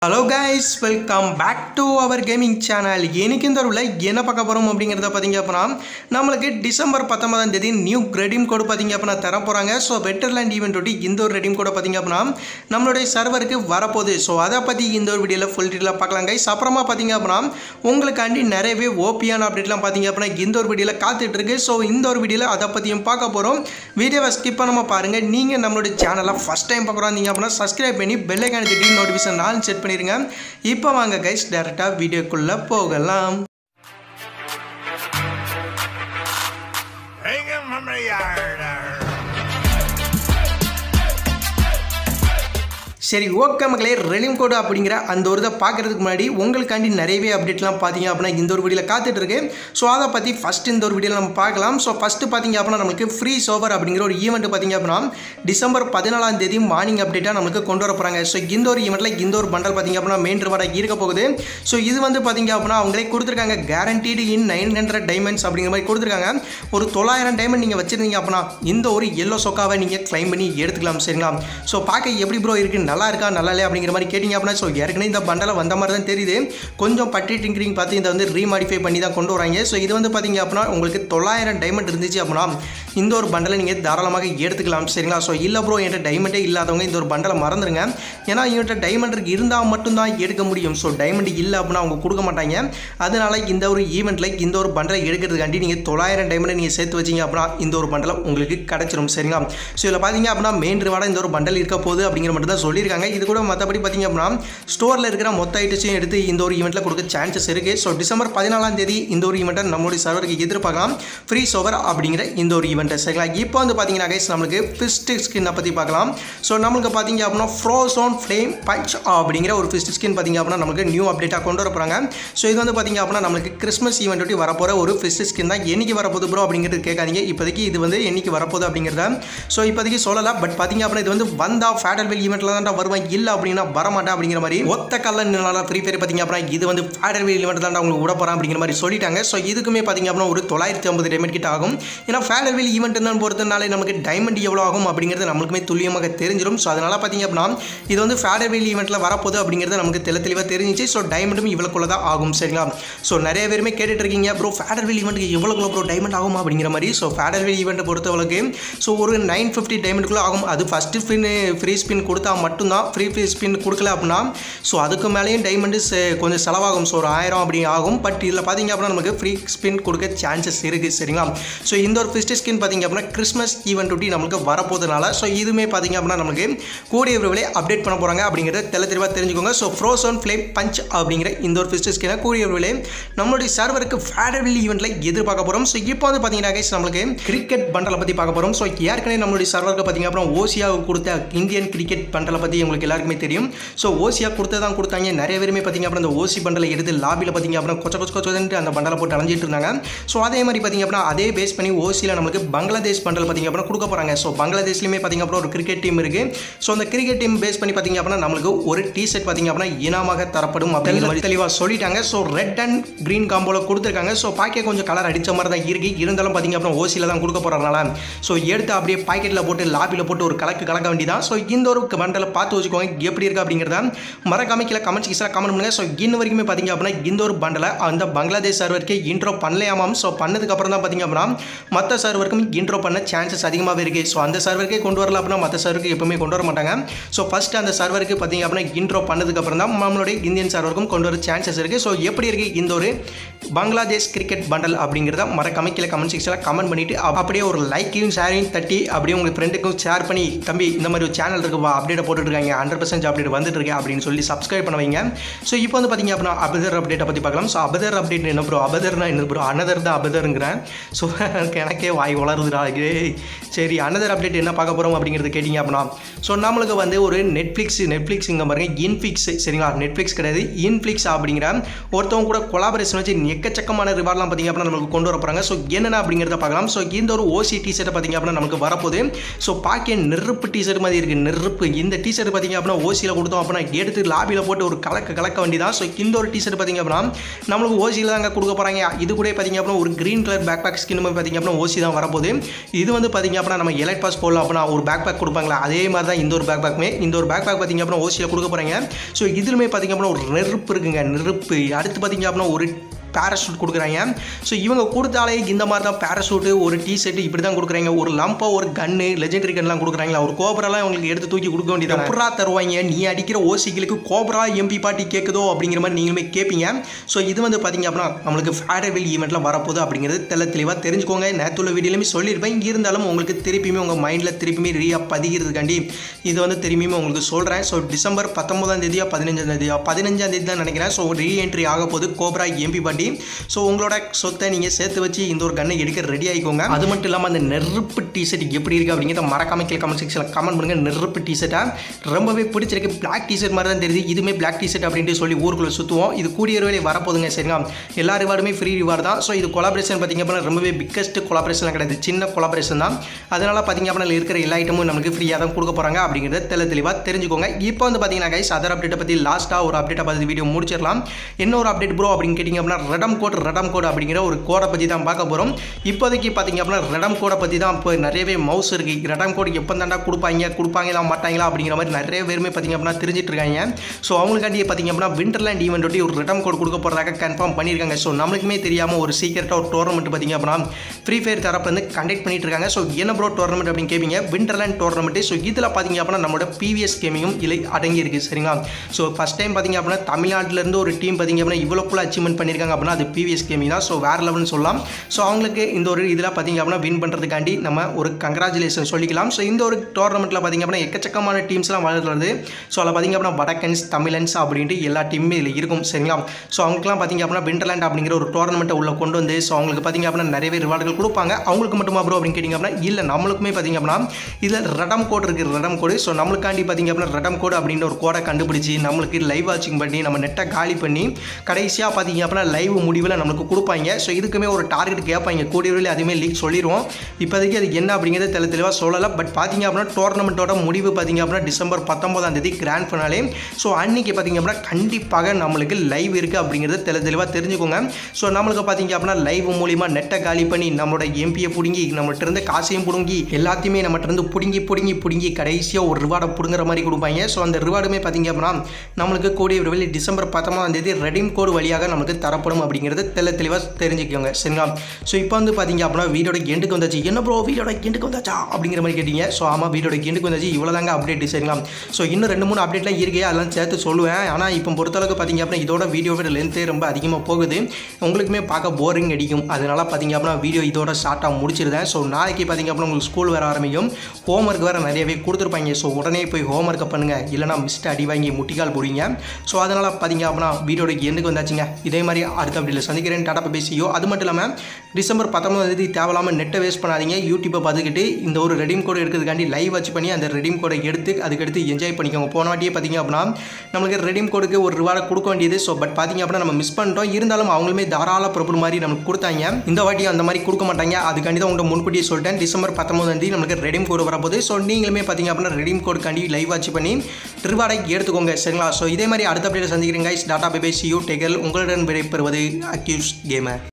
Hello guys welcome back to our gaming channel எனக்கு இந்த ஒரு என்ன பார்க்க போகிறோம் அப்படிங்கிறத பார்த்தீங்க அப்படின்னா நம்மளுக்கு டிசம்பர் பத்தொன்பதாம் தேதி நியூ ரெடீம் கோடு பார்த்தீங்க அப்படின்னா தர போகிறாங்க ஸோ வெட்டர்லேண்ட் ஈவெண்ட் ஒட்டி இந்த ஒரு ரெடீம் கோடை பார்த்தீங்க அப்படின்னா நம்மளுடைய சர்வருக்கு வரப்போகுது ஸோ அதை பற்றி இந்த ஒரு வீடியோவில் ஃபுல் டீட்டெயிலாக பார்க்கலாம் கைஸ் அப்புறமா பார்த்தீங்க அப்படின்னா உங்களுக்காண்டி நிறையவே ஓபியான அப்டேட்லாம் பார்த்தீங்க அப்படின்னா இந்த ஒரு வீடியோவில் காத்துட்டு இருக்கு ஸோ இந்த ஒரு வீடியோவில் அதை பற்றியும் பார்க்க போகிறோம் வீடியோவை ஸ்கிப் பண்ணாமல் பாருங்கள் நீங்கள் நம்மளுடைய சேனலை ஃபஸ்ட் டைம் பார்க்குறாங்க அப்படின்னா சப்ஸ்கிரைப் பண்ணி பெல்லைக்கான திட்டி நோட்டிஃபிகேஷன் நான் செட் பண்ணிடுங்க இப்போ வாங்க கைஸ் டேரெக்டாக வீடியோக்குள்ளே போகலாம் Hang him from the yard. சரி ஓகே மக்களே ரெலிம் கோடு அப்படிங்கிற அந்த ஒரு இதை பார்க்குறதுக்கு முன்னாடி உங்களுக்காண்டி நிறையவே அப்டேட்லாம் பார்த்தீங்க அப்படின்னா இந்த ஒரு வீடியோவில் காத்துட்டு இருக்கு ஸோ அதை பற்றி ஃபஸ்ட் இந்த ஒரு வீடியோவில் நம்ம பார்க்கலாம் ஸோ ஃபஸ்ட்டு பார்த்தீங்க அப்படின்னா நமக்கு ஃப்ரீ சோவர் அப்படிங்கிற ஒரு ஈவெண்ட் பார்த்தீங்க அப்படின்னா டிசம்பர் பதினாலாம் தேதி மார்னிங் அப்டேட்டாக நமக்கு கொண்டு வர போகிறாங்க ஸோ இந்த ஒரு ஈவெண்ட்டில் இந்த ஒரு பண்டல் பார்த்தீங்க அப்படின்னா மெயின் ரிவார்டாக இருக்க போகுது ஸோ இது வந்து பார்த்தீங்க அப்படின்னா அவங்களே கொடுத்துருக்காங்க guaranteed in nine hundred diamonds அப்படிங்கிற மாதிரி கொடுத்துருக்காங்க ஒரு தொள்ளாயிரம் டைமண்ட் நீங்கள் வச்சிருந்தீங்க அப்படின்னா இந்த ஒரு எல்லோ சொக்காவை நீங்கள் க்ளைம் பண்ணி எடுத்துக்கலாம் சரிங்களா ஸோ பார்க்க எப்படி ப்ரோ இருக்குது நல்லா இருக்கா நல்லா இல்லையா அப்படிங்கிற மாதிரி கேட்டிங்க அப்படின்னா ஸோ ஏற்கனவே இந்த பண்டலை வந்த மாதிரி தான் தெரியுது கொஞ்சம் பட்டி டிங்கரிங் பார்த்து இதை வந்து ரீமாடிஃபை பண்ணி தான் கொண்டு வராங்க ஸோ இது வந்து பார்த்தீங்க அப்படின்னா உங்களுக்கு தொள்ளாயிரம் டைமண்ட் இருந்துச்சு அப்படின்னா இந்த ஒரு பண்டலை நீங்கள் தாராளமாக எடுத்துக்கலாம் சரிங்களா ஸோ இல்லை ப்ரோ என்கிட்ட டைமண்டே இல்லாதவங்க இந்த ஒரு பண்டலை மறந்துடுங்க ஏன்னா இவன்கிட்ட டைமண்ட் இருந்தால் மட்டும்தான் எடுக்க முடியும் ஸோ டைமண்ட் இல்லை அப்படின்னா அவங்க கொடுக்க மாட்டாங்க அதனால இந்த ஒரு ஈவெண்ட்டில் இந்த ஒரு பண்டலை எடுக்கிறதுக்காண்டி நீங்கள் தொள்ளாயிரம் டைமண்டை நீங்கள் சேர்த்து வச்சிங்க அப்படின்னா இந்த ஒரு பண்டலை உங்களுக்கு கிடச்சிரும் சரிங்களா ஸோ இதில் பார்த்தீங்க அப்படின்னா மெயின் ரிவார்டாக இந்த ஒரு பண்டல் இருக்க போகுது அப்படிங்கிற மட்டும் தான் சொல்லியிருக்காங்க இது கூட மற்றபடி பார்த்தீங்க அப்படின்னா ஸ்டோரில் இருக்கிற மொத்த ஐட்டத்தையும் எடுத்து இந்த ஒரு ஈவெண்ட்டில் கொடுக்க சான்சஸ் இருக்குது ஸோ டிசம்பர் பதினாலாம் தேதி இந்த ஒரு ஈவெண்ட்டை நம்மளுடைய சர்வருக்கு எதிர்பார்க்கலாம் ஃப்ரீ சோவர் அப்படிங்கிற இந்த ஒரு ஈவெண்ட்டை சரிங்களா இப்போ வந்து பார்த்தீங்கன்னா கைஸ் நம்மளுக்கு ஃபிஸ்ட் ஸ்கின்னை பற்றி பார்க்கலாம் ஸோ நம்மளுக்கு பார்த்தீங்க அப்படின்னா ஃப்ரோசோன் ஃப்ளேம் பஞ்ச் அப்படிங்கிற ஒரு ஃபிஸ்ட் ஸ்கின் பார்த்தீங்க அப்படின்னா நம்மளுக்கு நியூ அப்டேட்டாக கொண்டு வர போகிறாங்க ஸோ இது வந்து பார்த்தீங்க அப்படின்னா நம்மளுக்கு கிறிஸ்மஸ் ஈவெண்ட் ஒட்டி வரப்போகிற ஒரு ஃபிஸ்ட் ஸ்கின் தான் என்னைக்கு வரப்போகுது ப்ரோ அப்படிங்கிறது கேட்காதீங்க இப்போதைக்கு இது வந்து என்னைக்கு வரப்போகுது அப்படிங்கிறத ஸோ இப்போதைக்கு சொல்லலாம் பட் பார்த்தீங்க அப்படின்னா இது வந்து வந்தா ஃபேடர்வெல் ஈவெண்ட்டில் தான் வருவேன் இல்லை அப்படின்னா வரமாட்டேன் அப்படிங்கிற மாதிரி ஒத்த கல்ல நின்னால ஃப்ரீ ஃபயர் பார்த்தீங்க அப்படின்னா இது வந்து ஃபேடர்வெல் ஈவெண்ட் தான் உங்களுக்கு விட போகிறேன் அப்படிங்கிற மாதிரி சொல்லிட்டாங்க ஸோ இதுக்குமே பார்த்தீங்க அப்படின்னா ஒரு தொள்ளாயிரத்தி ஐம்பது டைமண்ட் கிட்ட ஆகும் ஏன்னா ஃபேடர்வெல் ஈவெண்ட் தான் பொறுத்தனாலே நமக்கு டைமண்ட் எவ்வளோ ஆகும் அப்படிங்கிறது நம்மளுக்குமே துல்லியமாக தெரிஞ்சிடும் ஸோ அதனால் பார்த்தீங்க அப்படின்னா இது வந்து ஃபேடர்வெல் ஈவெண்ட்டில் வரப்போகுது அப்படிங்கிறது நமக்கு தெளி தெளிவாக தெரிஞ்சிச்சு ஸோ டைமண்டும் இவ்வளோக்குள்ள தான் ஆகும் சரிங்களா ஸோ நிறைய பேருமே கேட்டுட்டு இருக்கீங்க ப்ரோ ஃபேடர்வெல் ஈவெண்ட்டுக்கு எவ்வளோக்குள்ள ப்ரோ டைமண்ட் ஆகும் அப்படிங்கிற மாதிரி ஸோ ஃபேடர்வெல் ஈவெண்ட்டை பொறுத்தவரைக்கு ஸோ ஒரு நைன் ஃபிஃப்டி டைமண்ட்குள்ளே ஆகும் அது ஃபஸ்ட்டு ஸ்பின் ஃப்ரீ ஸ்பின் கொடுத்தா மட்டும்தான் ஃப்ரீ ஃப்ரீ ஸ்பின் கொடுக்கல அப்படின்னா ஸோ அதுக்கு மேலேயும் டைமண்டு கொஞ்சம் செலவாகும் ஸோ ஒரு ஆயிரம் அப்படி ஆகும் பட் இதில் பார்த்தீங்க அப்படின்னா நமக்கு ஃப்ரீ ஸ்பின் கொடுக்க சான்சஸ் இருக்குது சரிங்களா ஸோ இந்த ஒரு ஃபிஸ்ட் ஸ்கின் பார்த்தீங்க அப்படின்னா கிறிஸ்மஸ் ஈவெண்ட் ஒட்டி நம்மளுக்கு வரப்போதுனால ஸோ இதுவுமே பார்த்தீங்க அப்படின்னா நமக்கு கூடிய விரைவில் அப்டேட் பண்ண போகிறாங்க அப்படிங்கிறத தெளி தெளிவாக தெரிஞ்சுக்கோங்க ஸோ ஃப்ரோசோன் ஃப்ளேம் பஞ்ச் அப்படிங்கிற இந்த ஒரு ஃபிஸ்ட் ஸ்கினை கூடிய விரைவில் நம்மளுடைய சர்வருக்கு ஃபேடர்வில் ஈவெண்ட்டில் எதிர்பார்க்க போகிறோம் ஸோ இப்போ வந்து பார்த்தீங்கன்னா guys, நம்மளுக்கு கிரிக்கெட் பண்டலை பற்றி பார்க்க போகிறோம் ஸோ ஏற்கனவே நம்மளுடைய சர்வருக்கு பார்த்தீங்க அப்புறம் ஓசியாவுக்கு கொடுத்த இந்தியன் கிரிக்கெட் பண்டலை பற்றி உங்களுக்கு எல்லாருக்குமே தெரியும் ஸோ ஓசியா கொடுத்து தான் கொடுத்தாங்க நிறைய பேருமே பார்த்தீங்க அப்புறம் அந்த ஓசி பண்டலை எடுத்து லாபியில் பார்த்தீங்க அப்புறம் கொச்ச கொச்ச கொச்சன்ட்டு அந்த பண்டலை போட்டு அலைஞ்சிட்டு இருந்தாங்க ஸோ அதே மாதிரி பார்த்தீங்க அப்படின்னா அதே பேஸ் பண்ணி ஓசியில் நம்மளுக்கு பங்களாதேஷ் பண்டல் பார்த்தீங்க அப்படின்னா கொடுக்க போகிறாங்க ஸோ பங்களாதேஷ்லையுமே பார்த்தீங்க அப்புறம் ஒரு கிரிக்கெட் டீம் இருக்குது ஸோ அந்த கிரிக்கெட் டீம் பேஸ் பண்ணி பார்த்தீங்க அப்படின்னா நம்மளுக்கு ஒரு டி ஷர்ட் பார்த்தீங்க அப்படின்னா இனமாக தரப்படும் அப்படிங்கிற மாதிரி தெளிவாக சொல்லிட்டாங்க ஸோ ரெட் அண்ட் க்ரீன் காம்போவில் கொடுத்துருக்காங்க ஸோ பாக்கெட் கொஞ்சம் கலர் அடித்த மாதிரி தான் இருக்கு இருந்தாலும் பார்த்தீங்க அப்புறம் ஓசியில் தான் கொடுக்க போகிறதுனால ஸோ எடுத்து அப்படியே பாக்கெட்டில் போட்டு லாபியில் போட்டு ஒரு கலக்கு கலக்க வேண்டியதான் ஸோ இந்த ஒரு பண்டலை பார்த்து வச்சுக்கோங்க எப்படி இருக்குது அப்படிங்கிறத மறக்காம கீழே கமெண்ட் செக்ஷனில் கமெண்ட் பண்ணுங்க ஸோ இன்ன வரைக்குமே பார்த்தீங்க அப்படின்னா இந்த ஒரு பண்டலை அந்த பங்களாதேஷ் சர்வருக்கு இன்ட்ரோ பண்ணலையாமாம் ஸோ பண்ணதுக்கப்புறம் தான் பார்த்தீங்க அப்படின்னா மற்ற சர்வருக்கும் இன்ட்ரோ பண்ண சான்சஸ் அதிகமாகவே இருக்குது ஸோ அந்த சர்வருக்கே கொண்டு வரல அப்படின்னா மற்ற சர்வருக்கு எப்பவுமே கொண்டு வர மாட்டாங்க ஸோ ஃபஸ்ட்டு அந்த சர்வருக்கு பார்த்தீங்க அப்படின்னா இன்ட்ரோ பண்ணதுக்கப்புறம் தான் நம்மளுடைய இந்தியன் சர்வருக்கும் கொண்டு வர சான்சஸ் இருக்குது ஸோ எப்படி இருக்குது இந்த ஒரு பங்களாதேஷ் கிரிக்கெட் பண்டல் அப்படிங்கிறத மறக்காம கீழே கமெண்ட் செக்ஷனில் கமெண்ட் பண்ணிவிட்டு அப்படியே ஒரு லைக்கையும் ஷேரையும் தட்டி அப்படியே உங்கள் ஃப்ரெண்டுக்கும் ஷேர் பண்ணி தம்பி இந்த மாதிரி ஒரு சேனல் இருக்குப்பா அப்டேட் போட்டுட்ருக்காங்க ஹண்ட்ரட் பர்சன்ட் அப்டேட் வந்துட்டு இருக்கு அப்படின்னு சொல்லி சப்ஸ்கிரைப் பண்ண வைங்க ஸோ இப்போ வந்து பார்த்தீங்க அப்படின்னா அபதர் அப்டேட்டை பற்றி பார்க்கலாம் ஸோ அபதர் அப்டேட் என்ன ப்ரோ அபதர்னா என்ன ப்ரோ அனதர் தான் அபதருங்கிறேன் ஸோ எனக்கே வாய் வளருதுடா ஏய் சரி அனதர் அப்டேட் என்ன பார்க்க போகிறோம் அப்படிங்கிறது கேட்டிங்க அப்படின்னா ஸோ நம்மளுக்கு வந்து ஒரு நெட்ஃப்ளிக்ஸ் நெட்ஃப்ளிக்ஸ் இங்கே பாருங்க இன்ஃப்ளிக்ஸ் சரிங்களா நெட்ஃப்ளிக்ஸ் கிடையாது இன்ஃப்ளிக்ஸ் அப்படிங்கிற ஒருத்தவங்க கூட கொலாபரேஷன் வச்சு எக்கச்சக்கமான ரிவார்ட்லாம் பார்த்தீங்க அப்படின்னா நம்மளுக்கு கொண்டு வர போகிறாங்க ஸோ என்னென்ன அப்படிங்கிறத பார்க்கலாம் ஸோ இந்த ஒரு ஓசி டிஷர்ட்டை பார்த்தீங்க அப்படின்னா நமக்கு வரப்போகுது ஸோ பாக்கிய நெருப்பு டிஷர்ட் மாதிரி இருக்குது நெருப்பு இந்த டிஷர்ட் பார்த்தீங்க அப்படின்னா ஓசியில் கொடுத்தோம் அப்படின்னா எடுத்து லாபியில் போட்டு ஒரு கலக்க கலக்க வேண்டியதான் ஸோ இந்த ஒரு டிஷர்ட் பார்த்தீங்க அப்படின்னா நம்மளுக்கு ஓசியில் தாங்க கொடுக்க போகிறாங்க இது கூட பார்த்தீங்க அப்படின்னா ஒரு green colour backpack skin பார்த்தீங்க அப்படின்னா ஓசி தான் வரப்போகுது வரப்போகுது இது வந்து பார்த்தீங்க அப்படின்னா நம்ம எலைட் பாஸ் போடலாம் அப்படின்னா ஒரு பேக் பேக் கொடுப்பாங்களா அதே மாதிரி தான் இந்த ஒரு பேக் பேக்குமே இந்த ஒரு பேக் பேக் பார்த்தீங்க அப்படின்னா ஓசியில் கொடுக்க போகிறாங்க ஸோ இதுலுமே பார்த்தீங்க அப்படின்னா ஒரு நெருப்பு இருக்குங்க நெருப்பு அடுத்து பார்த்தீங்க அப்படின்னா ஒரு பேராஷூட் கொடுக்குறாங்க ஸோ இவங்க கொடுத்தாலே இந்த மாதிரி தான் பேராஷூட்டு ஒரு டி ஷர்ட் இப்படி தான் கொடுக்குறாங்க ஒரு லம்பா ஒரு கன்னு லெஜெண்டரி கன்லாம் கொடுக்குறாங்களா ஒரு கோபராலாம் உங்களுக்கு எடுத்து தூக்கி கொடுக்க வேண்டியது எப்படா தருவாங்க நீ அடிக்கிற ஓசிகளுக்கு கோபரா எம்பி பாட்டி கேட்குதோ அப்படிங்கிற மாதிரி நீங்களுமே கேட்பீங்க ஸோ இது வந்து பார்த்தீங்க அப்படின்னா நம்மளுக்கு ஃபேர்வெல் ஈவெண்ட்டில் வரப்போகுது அப்படிங்கிறது தெல்ல தெளிவாக தெரிஞ்சுக்கோங்க நேற்றுள்ள வீடியோலையுமே சொல்லியிருப்பேன் இருந்தாலும் உங்களுக்கு திருப்பியுமே உங்கள் மைண்டில் திருப்பியுமே ரீயா பதிகிறதுக்காண்டி இது வந்து திரும்பியுமே உங்களுக்கு சொல்கிறேன் ஸோ டிசம்பர் பத்தொன்பதாம் தேதியா பதினஞ்சாம் தேதியா பதினஞ்சாம் தேதி தான் நினைக்கிறேன் ஸோ ரீஎன்ட்ரி ஆக போகுது கோப்ரா எம்பி பாட்டி ஸோ உங்களோட சொத்தை நீங்கள் சேர்த்து வச்சு இந்த ஒரு கன்னை எடுக்க ரெடி ஆகிக்கோங்க அது மட்டும் இல்லாமல் அந்த நெருப்பு டிஷர்ட் எப்படி இருக்குது அப்படிங்கிறத மறக்காம கீழே கமெண்ட் செக்ஷனில் கமெண்ட் பண்ணுங்கள் நெருப்பு டிஷர்ட்டாக ரொம்பவே பிடிச்சிருக்கு பிளாக் டிஷர்ட் மாதிரி தான் தெரியுது இதுவுமே பிளாக் டிஷர்ட் அப்படின்ட்டு சொல்லி ஊருக்குள்ளே சுற்றுவோம் இது கூடிய வேலை வரப்போகுதுங்க சரிங்களா எல்லா ரிவார்டுமே ஃப்ரீ ரிவார்டு தான் ஸோ இது கொலாபரேஷன் பார்த்திங்க அப்படின்னா ரொம்பவே பிக்கஸ்ட் கொலாபரேஷன் கிடையாது சின்ன கொலாபரேஷன் தான் அதனால் பார்த்திங்க அப்படின்னா இதுல இருக்கிற எல்லா ஐட்டமும் நமக்கு ஃப்ரீயாக தான் கொடுக்க போகிறாங்க அப்படிங்கிறத தெல தெளிவாக தெரிஞ்சுக்கோங்க இப்போ வந்து பார்த்தீங்கன்னா கைஸ் அதர் அப்டேட்டை பற்றி லாஸ்ட்டாக ஒரு அப்டேட்டை பார்த்து வீடியோ முடிச்சிடலாம் என்ன ஒரு அப்டேட் ப்ரோ அப்படின்னு கேட்டிங்க அப்படின்னா ரெடம் கோட் ரெடம் கோட் அப்படிங்கிற ஒரு கோடை பற்றி தான் பார்க்க போகிறோம் இப்போதைக்கு பார்த்தீங்க அப்படின்னா ரெடம் கோடை பற்றி தான் இப்போ நிறையவே மவுஸ் இருக்குது ரெடம் கோட் எப்போ தாண்டா கொடுப்பாங்க கொடுப்பாங்களா மாட்டாங்களா அப்படிங்கிற மாதிரி நிறைய பேருமே பார்த்தீங்க அப்படின்னா தெரிஞ்சிட்டு இருக்காங்க ஸோ அவங்களுக்காண்டி பார்த்தீங்க அப்படின்னா விண்டர்லேண்ட் ஈவெண்ட் ஒட்டி ஒரு ரெடம் கோட் கொடுக்க போகிறதாக கன்ஃபார்ம் பண்ணியிருக்காங்க ஸோ நம்மளுக்குமே தெரியாமல் ஒரு சீக்கிரட்டாக ஒரு டோர்னமெண்ட் பார்த்தீங்க அப்படின்னா ஃப்ரீ ஃபயர் தரப்பு வந்து கண்டக்ட் பண்ணிட்டு இருக்காங்க ஸோ என்ன ப்ரோ டோர்னமெண்ட் அப்படின்னு கேட்பீங்க விண்டர்லேண்ட் டோர்னமெண்ட் ஸோ இதில் பார்த்தீங்க அப்படின்னா நம்மளோட பிவிஎஸ் கேமிங்கும் இலை அடங்கி இருக்கு சரிங்களா ஸோ ஃபஸ்ட் டைம் பார்த்தீங்க அப்படின்னா தமிழ்நாட்டிலேருந்து ஒரு டீம் பார்த்தீங்க அப்படின்னா இவ்வளோக்குள்ள அச்சீவ்மெண்ட் பண்ணியிருக்காங்க அப்படின்னா அது பிவிஎஸ் கேமிங் தான் ஸோ வேறு லெவல்னு சொல்லலாம் ஸோ அவங்களுக்கு இந்த ஒரு இதில் பார்த்தீங்க அப்படின்னா வின் பண்ணுறதுக்காண்டி நம்ம ஒரு கங்க்ராச்சுலேஷன் சொல்லிக்கலாம் ஸோ இந்த ஒரு டோர்னமெண்ட்டில் பார்த்தீங்க அப்படின்னா எக்கச்சக்கமான டீம்ஸ்லாம் வளர்றது ஸோ அதில் பார்த்தீங்க அப்படின்னா வடக்கன்ஸ் தமிழன்ஸ் அப்படின்ட்டு எல்லா டீமுமே இதில் இருக்கும் சரிங்களா ஸோ அவங்களுக்குலாம் பார்த்தீங்க அப்படின்னா விண்டர்லேண்ட் அப்படிங்கிற ஒரு டோர்னமெண்ட்டை உள்ள கொண்டு வந்து ஸோ அவங்களுக்கு பார்த்தீங்க அப்படின்னா நிறையவே ரிவார்டுகள் கொடுப்பாங்க அவங்களுக்கு மட்டுமா ப்ரோ அப்படின்னு கேட்டிங்க அப்படின்னா இல்லை நம்மளுக்குமே பார்த்தீங்க அப்படின்னா இதில் ரெடம் கோட் இருக்குது ரெடம் கோடு ஸோ நம்மளுக்காண்டி பார்த்தீங்க அப்படின்னா ரெடம் கோடு அப்படின்ற ஒரு கோடை கண்டுபிடிச்சி நம்மளுக்கு லைவ் வாட்சிங் பண்ணி நம்ம நெட்டை காலி பண்ணி கடைசியாக பார்த்தீங்க அப்படின்னா லைவ் முடிவில் நம்மளுக்கு கொடுப்பாங்க ஸோ இதுக்குமே ஒரு டார்கெட் கேட்பாங்க கூடிய விரைவில் அதுவுமே லீக் சொல்லிடுவோம் இப்போதைக்கு அது என்ன அப்படிங்கிறத தெளி தெளிவாக சொல்லலை பட் பார்த்தீங்க அப்படின்னா டோர்னமெண்ட்டோட முடிவு பார்த்தீங்க அப்படின்னா டிசம்பர் பத்தொன்பதாம் தேதி கிராண்ட் ஃபினாலே ஸோ அன்னைக்கு பார்த்தீங்க அப்படின்னா கண்டிப்பாக நம்மளுக்கு லைவ் இருக்குது அப்படிங்கிறத தெளி தெளிவாக தெரிஞ்சுக்கோங்க ஸோ நம்மளுக்கு பார்த்தீங்க அப்படின்னா லைவ் மூலிமா நெட்டை காலி பண்ணி நம்மளோட எம்பியை பிடுங்கி நம்மகிட்ட இருந்து காசையும் பிடுங்கி எல்லாத்தையுமே நம்மகிட்ட இருந்து பிடுங்கி பிடுங்கி பிடுங்கி கடைசியாக ஒரு ரிவார்டை பிடுங்குற மாதிரி கொடுப்பாங்க ஸோ அந்த ரிவார்டுமே பார்த்தீங்க அப்படின்னா நம்மளுக்கு கூடிய விரைவில் டிசம்பர் பத்தொன்பதாம் தேதி ரெடீம் கோடு வழியாக நமக்கு தரப்படும் அப்படிங்கிறது தெல்ல தெளிவாக தெரிஞ்சுக்கோங்க சரிங்களா ஸோ இப்போ வந்து பார்த்தீங்க அப்படின்னா வீடியோட எண்டுக்கு வந்தாச்சு என்ன ப்ரோ வீடியோட எண்டுக்கு வந்தாச்சா அப்படிங்கிற மாதிரி கேட்டீங்க ஸோ ஆமாம் வீடியோட எண்டுக்கு வந்தாச்சு இவ்வளோ தாங்க அப்டேட் சரிங்களா ஸோ இன்னும் ரெண்டு மூணு அப்டேட்லாம் இருக்கே அதெல்லாம் சேர்த்து சொல்லுவேன் ஆனால் இப்போ பொறுத்தளவுக்கு பார்த்தீங்க அப்படின்னா இதோட வீடியோவோட லென்த்தே ரொம்ப அதிகமாக போகுது உங்களுக்குமே பார்க்க போரிங் அடிக்கும் அதனால பார்த்தீங்க அப்படின்னா வீடியோ இதோட ஷார்ட்டாக முடிச்சிருந்தேன் ஸோ நாளைக்கு பார்த்தீங்க அப்படின்னா உங்களுக்கு ஸ்கூல் வர ஆரம்பிக்கும் ஹோம்ஒர்க் வேறு நிறையவே கொடுத்துருப்பாங்க ஸோ உடனே போய் ஹோம்ஒர்க்கை பண்ணுங்கள் இல்லைனா மிஸ்ட்டு அடி வாங்கி முட்டிக்கால் போடுவீங்க ஸோ அதனால் பார்த்தீங்க அப்படின்னா வீடியோட எண்டுக்கு வந்தாச்சுங்க இதே மாதிரி அடுத்த வீடியோவில் சந்திக்கிறேன் டாடா பேசியோ அது மட்டும் இல்லாமல் டிசம்பர் பத்தொன்பதாம் தேதி தேவையில்லாமல் நெட்டை வேஸ்ட் பண்ணாதீங்க யூடியூப்பை பார்த்துக்கிட்டு இந்த ஒரு ரெடீம் கோடு எடுக்கிறதுக்காண்டி லைவ் வச்சு பண்ணி அந்த ரெடீம் கோடை எடுத்து அதுக்கடுத்து என்ஜாய் பண்ணிக்கோங்க போன வாட்டியே பார்த்தீங்க அப்படின்னா நம்மளுக்கு ரெடீம் கோடுக்கு ஒரு ரிவார்டை கொடுக்க வேண்டியது ஸோ பட் பார்த்தீங்க அப்படின்னா நம்ம மிஸ் பண்ணிட்டோம் இருந்தாலும் அவங்களுமே தாராள பிரபு மாதிரி நமக்கு கொடுத்தாங்க இந்த வாட்டி அந்த மாதிரி கொடுக்க மாட்டாங்க அதுக்காண்டி தான் உங்கள்கிட்ட முன்கூட்டியே சொல்லிட்டேன் டிசம்பர் பத்தொன்பதாம் தேதி நம்மளுக்கு ரெடீம் கோடு வரப்போகுது ஸோ நீங்களுமே பார்த்தீங்க அப்படின்னா ரெடீம் கோடுக்காண்டி லைவ் வாட்ச் பண்ணி ரிவார்டை எடுத்துக்கோங்க சரிங்களா ஸோ இதே மாதிரி அடுத்த அப்டேட் சந்திக்கிறேன் கைஸ் டாட்டா பேபே சியூ டெகல் உங்களுடன் விடைபெறுவது அக்யூஸ் கேமர்